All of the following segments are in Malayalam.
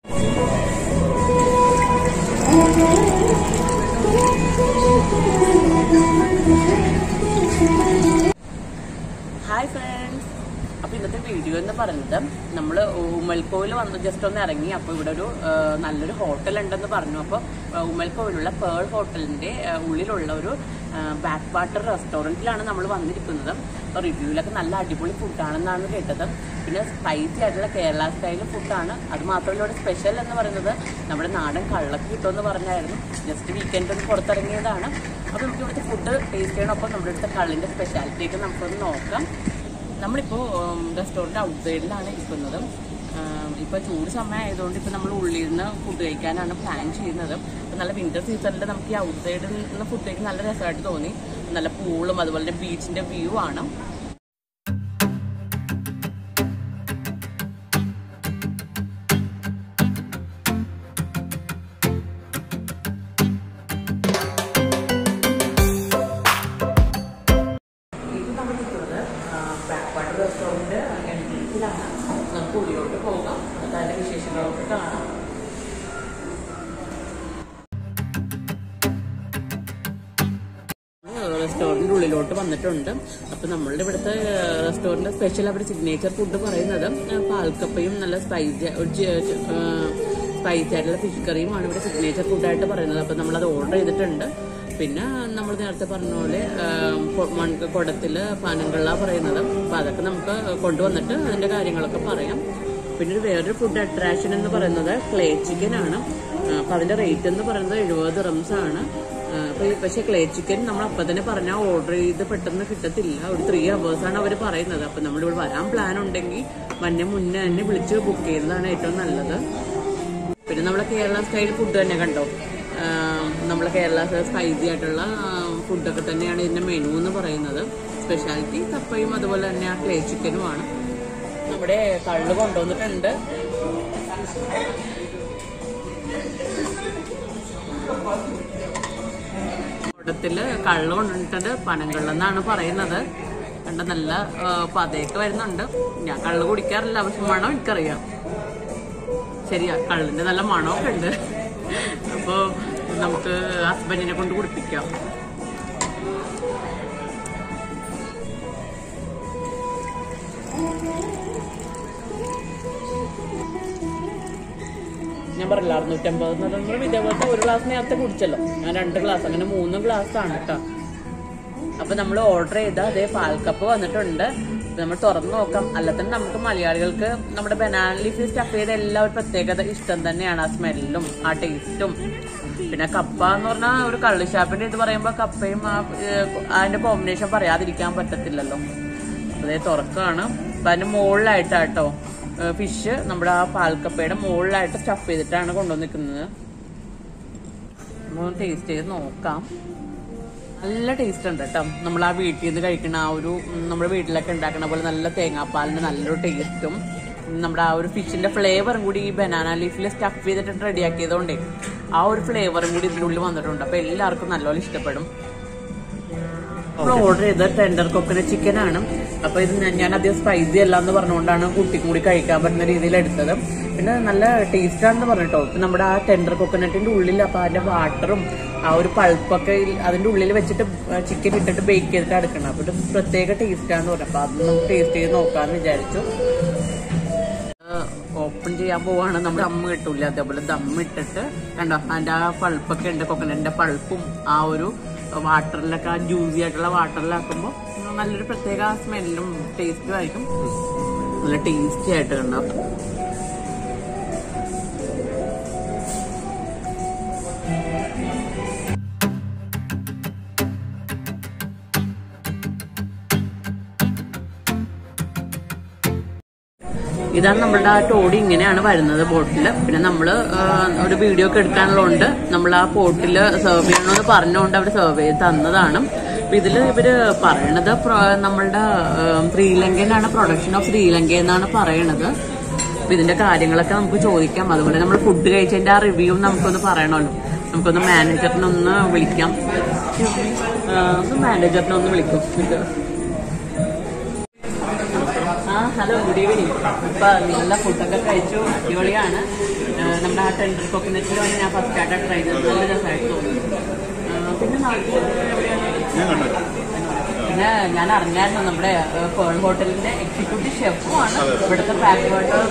ഹായ് ഫ്രണ്ട്സ് അപ്പൊ ഇന്നത്തെ വീഡിയോ എന്ന് പറയുന്നത് നമ്മൾ ഉമ്മൽക്കോവിൽ വന്ന് ജസ്റ്റ് ഒന്ന് ഇറങ്ങി അപ്പോൾ ഇവിടെ ഒരു ആ, നല്ലൊരു ഹോട്ടൽ ഉണ്ടെന്ന് പറഞ്ഞു അപ്പോൾ ഉമ്മൽക്കോവിലുള്ള പേൾ ഹോട്ടലിന്റെ ആ, ഉള്ളിലുള്ള ഒരു ബാക്ക് വാട്ടർ റെസ്റ്റോറൻറ്റിലാണ് നമ്മൾ വന്നിരിക്കുന്നത് അപ്പോൾ റിവ്യൂവിലൊക്കെ നല്ല അടിപൊളി ഫുഡാണെന്നാണ് കേട്ടത് പിന്നെ സ്പൈസി ആയിട്ടുള്ള കേരള സ്റ്റൈൽ ഫുഡാണ് അത് മാത്രമല്ല ഇവിടെ സ്പെഷ്യൽ എന്ന് പറയുന്നത് നമ്മുടെ നാടൻ കള്ളക്ക് കിട്ടുമെന്ന് പറഞ്ഞായിരുന്നു ജസ്റ്റ് വീക്കെൻഡ് ഒന്ന് പുറത്തിറങ്ങിയതാണ് അപ്പോൾ നമുക്ക് ഇവിടുത്തെ ഫുഡ് ടേസ്റ്റ് ചെയ്യണം അപ്പോൾ നമ്മുടെ ഇവിടുത്തെ കള്ളിൻ്റെ സ്പെഷ്യാലിറ്റിയൊക്കെ നമുക്കൊന്ന് നോക്കാം നമ്മളിപ്പോൾ റെസ്റ്റോറൻറ്റ് ഔട്ട് സൈഡിലാണ് ഇരിക്കുന്നത് ഇപ്പോൾ ചൂട് സമയം ആയതുകൊണ്ട് ഇപ്പോൾ നമ്മൾ ഉള്ളിൽ നിന്ന് ഫുഡ് കഴിക്കാനാണ് പ്ലാൻ ചെയ്യുന്നത് അപ്പോൾ നല്ല വിൻ്റർ സീസണിൽ നമുക്ക് ഈ ഔട്ട് സൈഡിൽ നിന്ന് ഫുഡ് കഴിക്കാൻ നല്ല രസമായിട്ട് തോന്നി നല്ല പൂളും അതുപോലെ തന്നെ ബീച്ചിൻ്റെ വ്യൂ ആണ് ഇത് നമ്മൾ നിൽക്കുന്നത് ബാക്ക് വാട്ടർ റെസ്റ്റോറൻറ്റ് എൻട്രൻസിലാണ് നമുക്ക് ഉള്ളിലോട്ട് പോകാം എന്നിട്ട് അതിൻ്റെ വിശേഷങ്ങളൊക്കെ കാണാം റെസ്റ്റോറൻറ്റ് ഉള്ളിലോട്ട് വന്നിട്ടുണ്ട് അപ്പോൾ നമ്മളുടെ ഇവിടുത്തെ റെസ്റ്റോറൻറ്റ് സ്പെഷ്യൽ അവിടെ സിഗ്നേച്ചർ ഫുഡ് പറയുന്നത് ആ, പാൽക്കപ്പയും നല്ല സ്പൈസി സ്പൈസി ആയിട്ടുള്ള ഫിഷ് കറിയുമാണ് ഇവിടെ സിഗ്നേച്ചർ ഫുഡായിട്ട് പറയുന്നത് അപ്പോൾ നമ്മളത് ഓർഡർ ചെയ്തിട്ടുണ്ട് പിന്നെ നമ്മൾ നേരത്തെ പറഞ്ഞ പോലെ ആ, കൊ- മൺ കുടത്തിൽ പാനങ്കള്ള പറയുന്നത് അപ്പോൾ അതൊക്കെ നമുക്ക് കൊണ്ടുവന്നിട്ട് അതിൻ്റെ കാര്യങ്ങളൊക്കെ പറയാം പിന്നെ ഒരു വേറൊരു ഫുഡ് അട്രാക്ഷൻ എന്ന് പറയുന്നത് ക്ലേ ചിക്കൻ ആണ് അപ്പോൾ അതിൻ്റെ റേറ്റ് എന്ന് പറയുന്നത് എഴുപത് റംസ് ആണ് ആ, അപ്പൊ ഈ പക്ഷേ ക്ലേ ചിക്കൻ നമ്മൾ അപ്പം തന്നെ പറഞ്ഞാൽ ഓർഡർ ചെയ്ത് പെട്ടെന്ന് കിട്ടത്തില്ല ഒരു ത്രീ അവേഴ്സ് ആണ് അവർ പറയുന്നത് അപ്പം നമ്മൾ ഇവിടെ വരാൻ പ്ലാൻ ഉണ്ടെങ്കിൽ മഞ്ഞ മുന്നേ തന്നെ വിളിച്ച് ബുക്ക് ചെയ്യുന്നതാണ് ഏറ്റവും നല്ലത് പിന്നെ നമ്മളെ കേരള സ്റ്റൈൽ ഫുഡ് തന്നെ കണ്ടോ ആ, നമ്മളെ കേരള സ്പൈസി ആയിട്ടുള്ള ഫുഡൊക്കെ തന്നെയാണ് ഇതിന്റെ മെനു എന്ന് പറയുന്നത് സ്പെഷ്യാലിറ്റി കപ്പയും അതുപോലെ തന്നെ ആ ക്ലേ ചിക്കനുമാണ് നമ്മുടെ കള്ള് കൊണ്ടുവന്നിട്ടുണ്ട് കൂട്ടത്തില് കള്ള് കൊണ്ടുവന്നിട്ടുണ്ട് പനങ്കള്ളെന്നാണ് പറയുന്നത് കണ്ട നല്ല ആ, പതയൊക്കെ വരുന്നുണ്ട് ഞാൻ കള്ള് കുടിക്കാറില്ല പക്ഷെ മണം എനിക്കറിയാം ശരിയാ കള്ളിന്റെ നല്ല മണമൊക്കെ ഉണ്ട് അപ്പോ നമുക്ക് ഹസ്ബൻഡിനെ കൊണ്ട് കുടിപ്പിക്കാം ഞാൻ പറഞ്ഞില്ല അറുന്നൂറ്റമ്പത് എന്ന് പറയുമ്പോൾ ഇതേപോലത്തെ ഒരു ഗ്ലാസ് നേരത്തെ കുടിച്ചല്ലോ ഞാൻ രണ്ട് ഗ്ലാസ് അങ്ങനെ മൂന്ന് ഗ്ലാസ് ആണ് കേട്ടോ അപ്പൊ നമ്മൾ ഓർഡർ ചെയ്ത അതേ പാൽക്കപ്പ് വന്നിട്ടുണ്ട് നമ്മൾ തുറന്നു നോക്കാം അല്ല തന്നെ നമുക്ക് മലയാളികൾക്ക് നമ്മുടെ ബനാന ലീഫ് സ്റ്റഫ് ചെയ്ത എല്ലാ ഒരു പ്രത്യേകത ഇഷ്ടം തന്നെയാണ് ആ സ്മെല്ലും ആ ടേസ്റ്റും പിന്നെ കപ്പ എന്ന് പറഞ്ഞാൽ ഒരു കള്ളുഷാപ്പിന്റെ ഇത് പറയുമ്പോൾ കപ്പയും ആ ഏഹ്, അതിന്റെ കോമ്പിനേഷൻ പറയാതിരിക്കാൻ പറ്റത്തില്ലല്ലോ അതേ തുറക്കാണ് അപ്പൊ അതിന്റെ മുകളിലായിട്ടാട്ടോ ഫിഷ് നമ്മുടെ ആ പാൽക്കപ്പയുടെ മുകളിലായിട്ട് സ്റ്റഫ് ചെയ്തിട്ടാണ് കൊണ്ടുവന്നിരിക്കുന്നത് നമുക്ക് ടേസ്റ്റ് ചെയ്ത് നോക്കാം നല്ല ടേസ്റ്റ് ഉണ്ട് കേട്ടോ നമ്മൾ ആ വീട്ടിൽ നിന്ന് കഴിക്കുന്ന ആ ഒരു ഉം, നമ്മുടെ വീട്ടിലൊക്കെ ഉണ്ടാക്കുന്ന പോലെ നല്ല തേങ്ങാപ്പാലിന്റെ നല്ലൊരു ടേസ്റ്റും നമ്മുടെ ആ ഒരു ഫിഷിന്റെ ഫ്ലേവറും കൂടി ഈ ബനാന ലീഫിൽ സ്റ്റഫ് ചെയ്തിട്ട് റെഡിയാക്കിയതുകൊണ്ടേ ആ ഒരു ഫ്ലേവറും കൂടി ഇതിൻ്റെ ഉള്ളിൽ വന്നിട്ടുണ്ട് അപ്പൊ എല്ലാവർക്കും നല്ലോണം ഇഷ്ടപ്പെടും നമ്മൾ ഓർഡർ ചെയ്ത ടെൻഡർ കൊക്കനട്ട് ചിക്കൻ ആണ് അപ്പൊ ഇത് ഞാൻ- ഞാൻ അധികം സ്പൈസി അല്ല എന്ന് പറഞ്ഞുകൊണ്ടാണ് കുട്ടിക്കും കൂടി കഴിക്കാൻ പറ്റുന്ന രീതിയിൽ എടുത്തത് പിന്നെ നല്ല ടേസ്റ്റ് ആണെന്ന് പറഞ്ഞിട്ടോ ഇപ്പൊ നമ്മുടെ ആ ടെൻഡർ കൊക്കനട്ടിന്റെ ഉള്ളിൽ അപ്പൊ അതിന്റെ വാട്ടറും ആ ഒരു പൾപ്പൊക്കെ ഇൽ- അതിന്റെ ഉള്ളിൽ വെച്ചിട്ട് ചിക്കൻ ഇട്ടിട്ട് ബേക്ക് ചെയ്തിട്ട് എടുക്കണം അപ്പൊ ഇത് പ്രത്യേക ടേസ്റ്റ് ആണെന്ന് പറഞ്ഞു അപ്പൊ അത് നമുക്ക് ടേസ്റ്റ് ചെയ്ത് നോക്കാന്ന് വിചാരിച്ചു ഓപ്പൺ ചെയ്യാൻ പോവാണ് നമ്മൾ ദമ്മ് കിട്ടൂല അതേപോലെ ദമ്മ് ഇട്ടിട്ട് കണ്ടോ അതിന്റെ ആ പൾപ്പൊക്കെ ഉണ്ട് കൊക്കനട്ടിന്റെ പൾപ്പും ആ ഒരു വാട്ടറിലൊക്കെ ആ ജ്യൂസി ആയിട്ടുള്ള വാട്ടറിലാക്കുമ്പോൾ നല്ലൊരു പ്രത്യേക സ്മെല്ലും ടേസ്റ്റും ആയിരിക്കും നല്ല ടേസ്റ്റി ആയിട്ട് കണ്ടോ ഇതാണ് നമ്മളുടെ ആ ടോടി ഇങ്ങനെയാണ് വരുന്നത് ബോട്ടിൽ പിന്നെ നമ്മൾ ഒരു വീഡിയോ ഒക്കെ എടുക്കാനുള്ളതുകൊണ്ട് നമ്മൾ ആ പോട്ടിൽ സെർവ് ചെയ്യണമെന്ന് പറഞ്ഞുകൊണ്ട് അവർ സെർവ് ചെയ്ത് തന്നതാണ് അപ്പൊ ഇതില് ഇവര് പറയണത് പ്ര- നമ്മളുടെ ഏം, ശ്രീലങ്കയിലാണ് പ്രൊഡക്ഷൻ ഓഫ് ശ്രീലങ്ക എന്നാണ് പറയണത് അപ്പൊ ഇതിന്റെ കാര്യങ്ങളൊക്കെ നമുക്ക് ചോദിക്കാം അതുപോലെ നമ്മൾ ഫുഡ് കഴിച്ചതിന്റെ ആ റിവ്യൂ നമുക്കൊന്ന് പറയണമല്ലോ നമുക്കൊന്ന് മാനേജറിനെ ഒന്ന് വിളിക്കാം ആ, ഒന്ന് മാനേജറിനെ ഒന്ന് വിളിക്കും ഇത് ആ ഹലോ ഗുഡ് ഈവനിങ് ഇപ്പൊ നിങ്ങളുടെ ഫുഡൊക്കെ കഴിച്ചു അടിപൊളിയാണ് ഏഹ് നമ്മുടെ ആ ടെൻഡർ കോക്കനറ്റിൽ വന്ന് ഞാൻ ഫസ്റ്റ് ആയിട്ട് ട്രൈ ചെയ്തത് നല്ല രസമായിട്ട് തോന്നി ഏഹ് പിന്നെ നാട്ടിൽ എവിടെയാണ് ഞാൻ കണ്ടു പിന്നെ ഞാൻ അറിഞ്ഞായിരുന്നു നമ്മുടെ പേൾ ഹോട്ടലിന്റെ എക്സിക്യൂട്ടീവ് ഷെഫുമാണ് ഇവിടുത്തെ പാക്ക് വാട്ടർ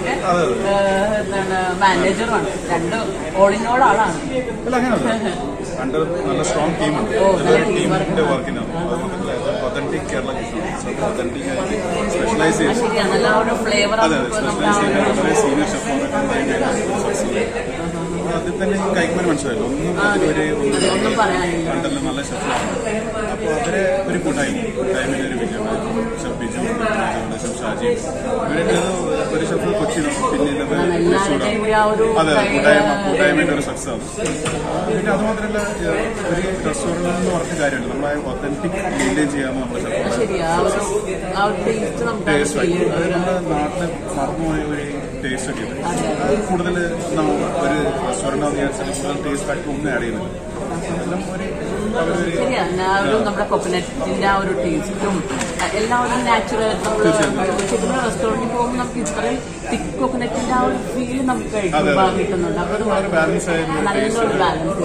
എന്താണ് മാനേജറുമാണ് രണ്ട് ഓൾ ഇൻ ഓൾ ആളാണ് അല്ല അങ്ങനെയല്ല കണ്ട് നല്ല സ്ട്രോങ് ടീമുണ്ട് ഓ, നല്ല ടീമിന്റെ വർക്കിനാണ് ഒതന്റിക് കേരള ഒതന്റിക് സ്പെഷ്യലൈസ് ആ ചെയ്ത് ശരിയാ നല്ല ഒരു ഫ്ലേവർ അതെ അതെ നമ്മുടെ ആ സ്പെഷ്യലൈസ് ചെയ്ത് ഒരു വളരെ സീനിയർ ഷെഫ് അതിൽ തന്നെ കൈക്കുമ്പോൾ മനസ്സിലായില്ല ഒന്നും അതിലൊരു അതെ, ഒന്നും പറയാനില്ല കണ്ടല്ലോ നല്ല ഷെഫാണ് അപ്പോൾ അവരെ ഒരു കൂട്ടായ്മ കൂട്ടായ്മയിൽ ഒരു വിജയം ഷെഫ് ബിജു അതുപോലെ ഷെഫ് ഷാജി ഇവരൊക്കെ ഒരു ഷെഫ് കൊച്ചിയിലും പിന്നീട് അത് എല്ലാവരുടെയും കൂടി ആ ഒരു അതെ കൈ- കൂട്ടായ്മ കൂട്ടായ്മയുടെ ഒരു സക്സസ് ആണ് പിന്നെ അതുമാത്രമല്ല ഏഹ്, ഒരു റെസ്റ്റോറൻറ്റ് എന്ന് പറഞ്ഞ കാര്യമില്ല നമ്മളെ ഒത്തന്റിക് മെയിൻറ്റെയിൻ ചെയ്യാമെന്ന് നമ്മുടെ ഷെഫ് ശരിയാ ആ ഒരു ആ ഒരു ടേസ്റ്റ് നമുക്ക് അത് ടേസ്റ്റ് feel അത് ചെയ്യും. നമ്മുടെ നാട്ടിൽ മറന്നുപോയ ഒരു ടേസ്റ്റ് ഒക്കെ ഉണ്ട് അത് കൂടുതൽ ഒരു റെസ്റ്റോറൻറ്റ് ആണെന്ന് വിചാരിച്ചാൽ കൂടുതൽ ടേസ്റ്റ് ആയിട്ട് ഒന്നും ആഡ് ചെയ്യുന്നില്ല എല്ലാം ഒരു അവരൊരു ശരിയാ ആ ഒരു നമ്മുടെ കൊക്കനറ്റിന്റെ ആ ഒരു ടേസ്റ്റും എല്ലാവരും നാച്ചുറൽ നമ്മൾ ശരിക്കും റെസ്റ്റോറൻറ്റിൽ പോകുമ്പോൾ നമുക്ക് ഇത്രയും തിക്ക് കൊക്കനറ്റിന്റെ ആ ഒരു ഫീൽ നമുക്ക് കഴിക്കുമ്പോൾ കിട്ടുന്നുണ്ട് അപ്പൊ അത് ഒരു ബാലൻസ് ആയ ഒരു ടേസ്റ്റ് നല്ലൊരു ബാലൻസ്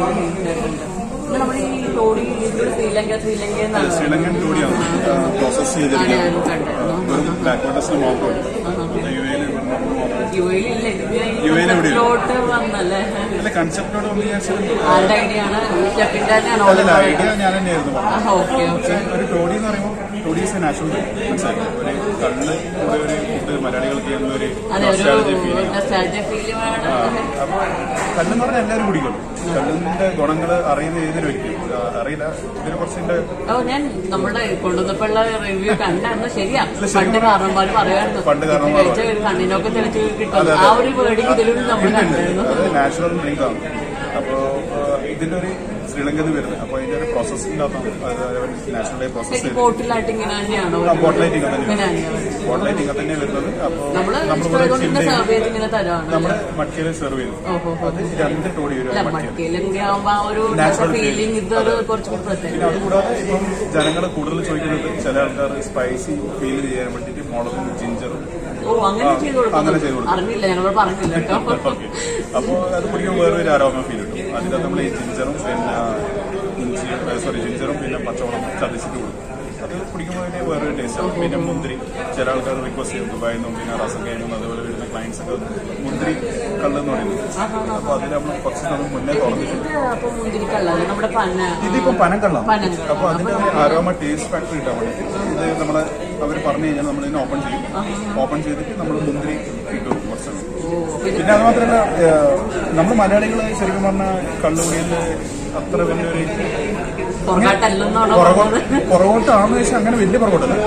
പിന്നെ നമ്മുടെ ഈ ടോടി ശ്രീലങ്ക ശ്രീലങ്ക എന്നാണ് ശ്രീലങ്കൻ ടൂടിയാണ് പ്രോസസ് ചെയ്തിരിക്കുന്നത് ഞാൻ കണ്ടായിരുന്നു. വെറും ബാക്ക്വേർഡേഴ്സിന് മാത്രമല്ല യു എയിൽ യു എയിലില്ലേ യു എയിൽ എവിടെയോ? ലോട്ട് വന്നല്ലേ അല്ല കൺസെപ്റ്റോട് വന്ന് വിചാരിച്ചാൽ ആരുടെ ഐഡിയ ആണ് ഷെഫിന്റെ തന്നെയാണ് അല്ലല്ല ഓർഡർ ഐഡിയ ഞാൻ തന്നെയായിരുന്നു പറഞ്ഞത് ഓക്കെ ഓക്കെ ഒരു ടോഡി എന്ന് പറയുമ്പോൾ ടോഡി ഈസ് എ നാഷണൽ മനസ്സിലായി ഒരു കണ്ണ് കൂടെ ഒരു ഫുഡ് മലയാളികൾക്ക് ചെയ്യുന്ന ഒരു അതെ nostalgia ഒരു feel ചെയ്യും. നൊസ്റ്റാൾജിയ ഫീൽ വേണം അപ്പൊ കല്ലെന്ന് പറഞ്ഞാൽ എല്ലാവരും കുടിക്കുള്ളൂ കല്ലിന്റെ ഗുണങ്ങൾ അറിയുന്ന ഏതൊരു വ്യക്തിയും ആ, അറിയില്ല ഇതിനെ കുറച്ചിന്റെ ഓ ഞാൻ നമ്മുടെ കൊണ്ടുവന്നപ്പോഴുള്ള റിവ്യൂ കണ്ടായിരുന്നു ശരിയാ പണ്ട് കാരണന്മാര് പറയായിരുന്നു പണ്ട് കാരണന്മാര് കഴിച്ച ഒരു കണ്ണിനൊക്കെ തെളിച്ച് കിട്ടും ആ ഒരു വേർഡിങ് ഇതിലും നമ്മൾ കണ്ടായിരുന്നു അത് നാച്ചുറൽ ഡ്രിങ്ക് ആണ് അപ്പോ ആ, ഇതിന്റെ ഒരു ശ്രീലങ്കയിൽ നിന്ന് വരുന്നത് അപ്പൊ അതിന്റെ ഒരു പ്രോസസ്സിന്റെ അകത്താണ് നാച്ചുറലായി പ്രോസസ് ശരി ചെയ്ത് ബോട്ടിലായിട്ട് ഇങ്ങനെ തന്നെയാണോ ബോട്ട് ലൈറ്റിംഗ് തന്നെ ഇങ്ങനെയാണ് ബോട്ട് ലൈറ്റിംഗ് തന്നെ വരുന്നത് അപ്പൊ നമ്മള് നമ്മളിവിടെ ഇഷ്ടമായതുകൊണ്ട് ചില്ല് സെർവ് ചെയ്ത് ഇങ്ങനെ തരാണ് നമ്മുടെ മട്ടിയിൽ സെർവ് ചെയ്തു ഓഹോ അത് രണ്ട് ടോടി അല്ല വരും മട്ടിയിൽ മട്ടിയിലും കൂടി ആവുമ്പോ ആ ഒരു Natural ഫീലിംഗ് ഇതൊരു കുറച്ചും കൂടി പ്രത്യേകം പിന്നെ അതുകൂടാതെ ഇപ്പം ജനങ്ങൾ കൂടുതൽ ചോദിക്കുന്നത് ചില ആൾക്കാർ സ്പൈസി ഫീൽ ചെയ്യാൻ വേണ്ടിയിട്ട് മുളകും ജിഞ്ചറും ഓ അങ്ങനെ ചെയ്ത് അങ്ങനെ ചെയ്ത് കൊടുക്കുന്നു കൊടുക്കും. അറിഞ്ഞില്ല ഞങ്ങളോട് പറഞ്ഞില്ല കേട്ടോ ഓക്കെ അപ്പോൾ അത് കുടിക്കുമ്പോൾ വേറെ ഒരു ആരോഗ്യം ഫീൽ കിട്ടും അതിനകത്ത് നമ്മൾ ഈ ജിഞ്ചറും പിന്നെ ഇഞ്ചി സോറി ജിഞ്ചറും പിന്നെ പച്ചമുളകും ചതച്ചിട്ട് കൊടുക്കും അത് കുടിക്കുമ്പോൾ അതിന് വേറൊരു ടേസ്റ്റ് പിന്നെ മുന്തിരി ചില ആൾക്കാർ റിക്വസ്റ്റ് ചെയ്യും ദുബായിൽ നിന്നും പിന്നെ റസം കഴിയുമ്പോൾ അതുപോലെ വരുന്ന ക്ലയൻസ് ഒക്കെ മുന്തിരി കള്ളെന്ന് പറയുന്നത് അപ്പോൾ അതിൽ നമ്മൾ കുറച്ച് നമ്മൾ മുന്നേ തുറന്നിട്ടുണ്ട് ഇത് അപ്പൊ മുന്തിരിക്കള്ളല്ലേ നമ്മുടെ പന ഇതിപ്പോ പനം കള്ളം പനങ്കള്ളം. അപ്പൊ അതിന്റെ ആരോമ ടേസ്റ്റ് ഫാക്ടർ കിട്ടാൻ വേണ്ടി ഇത് നമ്മള് അവര് പറഞ്ഞു കഴിഞ്ഞാൽ നമ്മൾ ഇതിനെ ഓപ്പൺ ചെയ്യും ഓപ്പൺ ചെയ്തിട്ട് നമ്മൾ മുന്തിരി ഇട്ടു കുറച്ച് ഓ പിന്നെ പിന്നെ അത് മാത്രമല്ല നമ്മൾ മലയാളികൾ ശരിക്കും പറഞ്ഞാൽ കള്ളുകുടിയിൽ അത്ര വലിയൊരു പുറകോട്ടല്ലെന്നാണോ പുറകോ പറഞ്ഞത് പുറകോട്ടാണെന്ന് വെച്ചാൽ അങ്ങനെ വലിയ പുറകോട്ടല്ല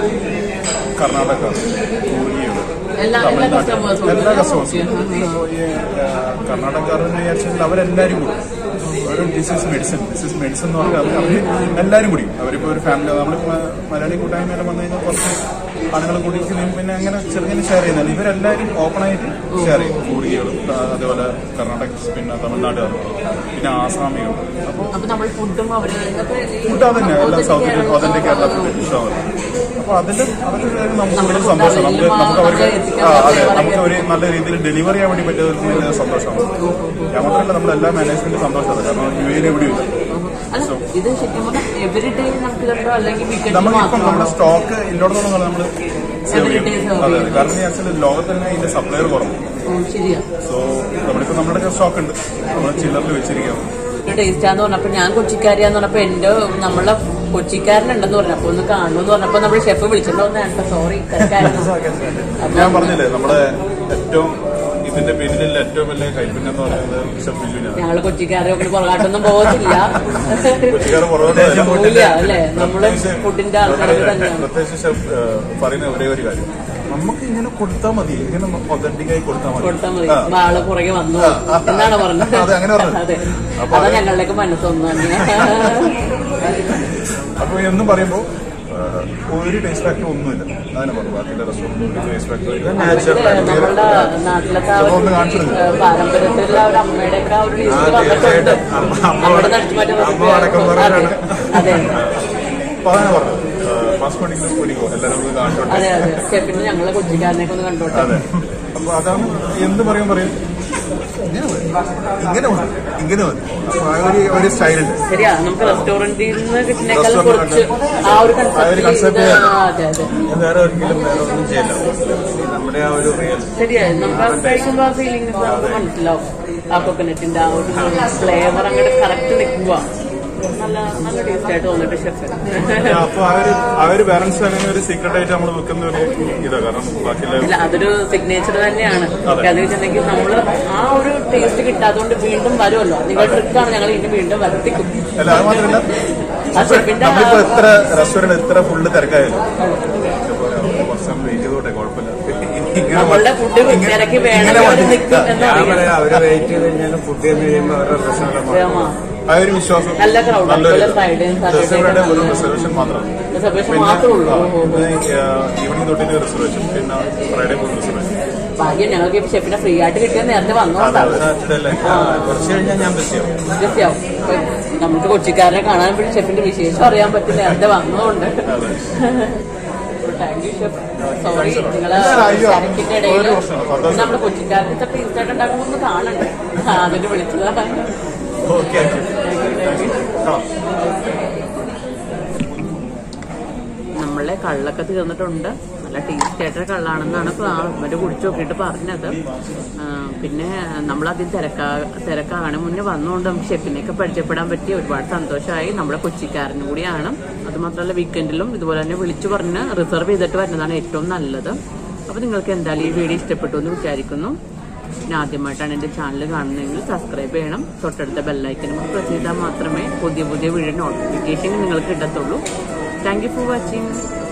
കർണാടക കൂർഗിയുണ്ട് എല്ലാ എല്ലാ കസ്റ്റമേഴ്സും എല്ലാ കസ്റ്റമേഴ്സും ഇപ്പോൾ ഈ കർണാടകക്കാരെന്ന് വിചാരിച്ചാൽ അവരെല്ലാവരും കൂടും ഒരു this is medicine this is medicine എന്ന് പറഞ്ഞാൽ അവർ അവർ എല്ലാവരും കുടിക്കും അവരിപ്പോൾ ഒരു ഫാമിലി നമ്മൾ മലയാളി കൂട്ടായ്മയെല്ലാം വന്നു കഴിഞ്ഞാൽ കുറച്ച് ആളുകൾ കുടിക്കുന്നതും പിന്നെ അങ്ങനെ ചെറുങ്ങനെ ഷെയർ ചെയ്യുന്നില്ല ഇവരെല്ലാവരും ഓപ്പണായിട്ട് ഷെയർ ചെയ്യും കൂടികളും അതേപോലെ കർണാടക പിന്നെ തമിഴ്നാട്ടുകാർ പിന്നെ ആസാമികൾ അപ്പോൾ അപ്പൊ നമ്മൾ ഫുഡും അവര് ഫുഡ് അതന്നെ എല്ലാം South Indian authentic Kerala food ഇഷ്ടമാണ് അപ്പൊ അതിന്റെ അതൊക്കെ നമുക്ക് വലിയ സന്തോഷം നമുക്ക് നമുക്ക് അവർക്ക് ആ അതെ നമുക്ക് ഒരു നല്ല രീതിയിൽ ഡെലിവറി ചെയ്യാൻ വേണ്ടി പറ്റിയത് വലിയ സന്തോഷമാണ് ഞാൻ മാത്രമല്ല നമ്മുടെ എല്ലാ മാനേജ്മെന്റ് സന്തോഷമാണ് കാരണം യു എയിൽ എവിടെയും ഇല്ല അല്ല ഇത് ശരിക്കും പറഞ്ഞാൽ എവറി ഡേ നമുക്ക് കണ്ടോ അല്ലെങ്കിൽ വീക്കെൻഡിൽ നമ്മളിപ്പം മാത്രമാണോ നമ്മുടെ സ്റ്റോക്ക് ഇല്ലോടത്തോളം നമ്മൾ സേവ് Every day ചെയ്യും serve അതെ അതെ ചെയ്യും. കാരണം വെച്ചാൽ ലോകത്ത് തന്നെ ഇതിന്റെ സപ്ലയർ കുറവ് ഓ ശരിയാ സോ നമ്മളിപ്പോ നമ്മുടെ സ്റ്റോക്ക് ഉണ്ട് നമ്മൾ ചില്ലറിൽ വെച്ചിരിക്കുകയാണ് ഒരു ടേസ്റ്റാന്ന് പറഞ്ഞപ്പോ ഞാൻ കൊച്ചിക്കാരിയാന്ന് പറഞ്ഞപ്പോ എന്റെ നമ്മളെ കൊച്ചിക്കാരനുണ്ടെന്ന് പറഞ്ഞു അപ്പൊ ഒന്ന് കാണുമെന്ന് പറഞ്ഞപ്പോ നമ്മുടെ ഷെഫ് വിളിച്ചിട്ട് വന്നതാണ് സോറി ഞാൻ പറഞ്ഞില്ലേ നമ്മുടെ ഏറ്റവും ഇതിന്റെ പിന്നിലുള്ള ഏറ്റവും വലിയ കൈപ്പിന്നെ എന്ന് പറയുന്നത് ഷെഫ് ബില്ലുവിനാണ് ഞങ്ങള് കൊച്ചിക്കാരെ ഒക്കെ പുറകാട്ടൊന്നും പോകത്തില്ല കൊച്ചിക്കാർ പുറകോട്ട് പോവില്ല അല്ലേ നമ്മള് ഫുഡിന്റെ ആൾക്കാരൊക്കെ തന്നെയാണ് പ്രത്യേകിച്ച് ഷെഫ് ഏഹ്, പറയുന്ന ഒരേ ഒരു കാര്യം നമുക്ക് ഇങ്ങനെ കൊടുത്താൽ മതി ഇങ്ങനെ ഒതന്റിക് ആയി കൊടുത്താൽ മതി കൊടുത്താൽ മതി ആ. അപ്പൊ ആള് പുറകെ വന്നു എന്നാണ് പറഞ്ഞത് അതെ, അങ്ങനെ പറഞ്ഞത്. അതെ അപ്പൊ അതാ അത് ഞങ്ങളുടെയൊക്കെ മനസ്സൊന്നു അപ്പൊ എന്നും പറയുമ്പോൾ ഒരു ടേസ്റ്റ് ഫാക്ടർ ഒന്നുമില്ല അങ്ങനെ പറഞ്ഞു ബാക്കിയുള്ള റെസ്റ്റോറൻറ്റ് ടേസ്റ്റ് ഫാക്ടർ ഇല്ല നമ്മളുടെ നാട്ടിലത്തെ ആ ഒരു ഒന്ന് കാണിച്ചിരുന്നു. ഏഹ് പാരമ്പര്യത്തിലുള്ള ഒരു അമ്മയുടെ ഒക്കെ ആ ഒരു ലിസ്റ്റ് വന്നിട്ടുണ്ട് അമ്മ- അമ്മ നമ്മുടെ നഷ്ടമാറ്റ അമ്മ അടക്കം അതെ പറയാനാണ്. അതെ അപ്പൊ അങ്ങനെ പറഞ്ഞു ഏഹ്, പാസ്പോർട്ടിങ്ങിന് ഒരുക്കോ എല്ലാവരും ഒന്ന് കാണുന്നുണ്ട് അതെ അതെ ഷെഫിന് ഞങ്ങളെ കൊച്ചിക്കാരനെയൊക്കെ ഒന്ന് കണ്ടോട്ടെ അതെ അപ്പൊ അതാണ് എന്ത് പറയും പറയും ഇങ്ങനെ മതി. ഇങ്ങനെ മതി ഇങ്ങനെ മതി അപ്പൊ ആ ഒരു ഒരു സ്റ്റൈലുണ്ട് ശരിയാ നമുക്ക് റെസ്റ്റോറന്റിൽ നിന്ന് കിട്ടുന്നേക്കാൾ Restaurant കുറച്ച് ആ ഒരു ആ ഒരു കൺസെപ്റ്റ് concept അതെ അതെ ഞാൻ വേറെ ഒരിക്കലും വേറെ ഒന്നും ചെയ്യില്ല നമ്മുടെ ആ ഒരു റിയൽ ശരിയാ നമുക്ക് അത് കഴിക്കുമ്പോൾ ആ ഫീലിംഗ് നമുക്ക് മനസ്സിലാവും ആ കൊക്കനറ്റിന്റെ ആ ഒരു ഫ്ലേവർ അങ്ങോട്ട് കറക്റ്റ് നിൽക്കുക നല്ല നല്ല ടേസ്റ്റ് ആയിട്ട് തോന്നിട്ട് ഷെഫ് അപ്പൊ ആ ഒരു ആ ഒരു ബാലൻസ് അങ്ങനെ ഒരു സീക്രട്ട് ആയിട്ട് നമ്മൾ വെക്കുന്ന ഒരു ഇതാ കാരണം ബാക്കിയുള്ള ഇല്ല അതൊരു സിഗ്നേച്ചർ തന്നെയാണ് അതെ. അത് വെച്ചിട്ടുണ്ടെങ്കിൽ നമ്മള് ആ ഒരു ടേസ്റ്റ് കിട്ടാത്തതുകൊണ്ട് വീണ്ടും വരുമല്ലോ നിങ്ങൾ ട്രിക്കാണ് ഞങ്ങൾ ഇനി വീണ്ടും വരുത്തിക്കും അല്ല അത് മാത്രമല്ല ആ ഷെഫിന്റെ ആ- നമ്മളിപ്പോ എത്ര റെസ്റ്റോറന്റ് എത്ര ഫുള്ള് തിരക്കായാലും കുറച്ച് വെയിറ്റ് ചെയ്തോട്ടെ കുഴപ്പമില്ല ഇങ്ങനെ നമ്മളുടെ ഫുഡ് ഇങ്ങനെ- തിരക്കി ഇങ്ങനെ വേണമെങ്കിൽ അവർ മതി. നിൽക്കും ഞാൻ എന്നറിയാം പറയാം അവര് വെയിറ്റ് ചെയ്ത് കഴിഞ്ഞാൽ ഫുഡ് ചെന്ന് കഴിയുമ്പോൾ അവരുടെ പ്രശ്നങ്ങളെ ആ ഒരു വിശ്വാസം നല്ല crowd ആണ്. നല്ലൊരു അതുപോലെ Friday and Saturday റിസർവേഡ് ഒരു നല്ല- റിസർവേഷൻ മാത്രമാണ് റിസർവേഷൻ മാത്രമേ ഉള്ളൂ ഓ, ഓ, ഓ. ഈവനിങ് തൊട്ടിട്ട് റിസർവേഷൻ പിന്നെ ഫ്രൈഡേ ഫുൾ റിസർവേഷൻ ഭാഗ്യം ഞങ്ങൾക്ക് ഈ ഷെഫിനെ ഫ്രീ ആയിട്ട് കിട്ടിയ നേരത്തെ വന്നോണ്ടാവും സാറ്റർഡേ കുറച്ച് കഴിഞ്ഞാൽ ഞാൻ ബസ്സിയാവും തീർച്ചയാവും ഇപ്പൊ നമുക്ക് കൊച്ചിക്കാരനെ കാണാൻ വേണ്ടി ഷെഫിന്റെ വിശേഷം അറിയാൻ പറ്റും നേരത്തെ വന്നതുകൊണ്ട് താങ്ക് യു ഷെഫ് സോറി നിങ്ങളെ അയ്യോ, തിരക്കിന്റെ ഇടയിൽ ഒരു പ്രശ്നമില്ല. സന്തോഷം. നമ്മുടെ കൊച്ചിക്കാരത്തെ ടേസ്റ്റ് ആയിട്ട് ഉണ്ടാക്കുമ്പോൾ ഒന്ന് കാണണ്ടേ ആ, അതിന് വിളിച്ചതാ ഓക്കെ നമ്മളെ കള്ളൊക്കെ തീർന്നിട്ടുണ്ട് നല്ല ടേസ്റ്റ് ആയിട്ടൊരു കള്ളാണെന്നാണ് ഹസ്ബൻഡ് കുടിച്ചു നോക്കിയിട്ട് പറഞ്ഞത് ആ, പിന്നെ നമ്മളതിൽ തിരക്കാ തിരക്കാണ് മുന്നേ വന്നുകൊണ്ട് നമുക്ക് ഷെഫിനെയൊക്കെ പരിചയപ്പെടാൻ പറ്റി ഒരുപാട് സന്തോഷമായി നമ്മുടെ കൊച്ചിക്കാരനും കൂടിയാണ് അത് മാത്രമല്ല വീക്കെൻഡിലും ഇതുപോലെ തന്നെ വിളിച്ചു പറഞ്ഞ് റിസർവ് ചെയ്തിട്ട് വരുന്നതാണ് ഏറ്റവും നല്ലത് അപ്പോൾ നിങ്ങൾക്ക് എന്തായാലും ഈ വീഡിയോ ഇഷ്ടപ്പെട്ടു എന്ന് വിചാരിക്കുന്നു പിന്നെ ആദ്യമായിട്ടാണ് എൻ്റെ ചാനൽ കാണുന്നതെങ്കിൽ സബ്സ്ക്രൈബ് ചെയ്യണം തൊട്ടടുത്ത ബെല്ലൈക്കനും പ്രസ് ചെയ്താൽ മാത്രമേ പുതിയ പുതിയ വീഡിയോ നോട്ടിഫിക്കേഷൻ നിങ്ങൾക്ക് കിട്ടത്തുള്ളൂ താങ്ക് യു ഫോർ വാച്ചിങ്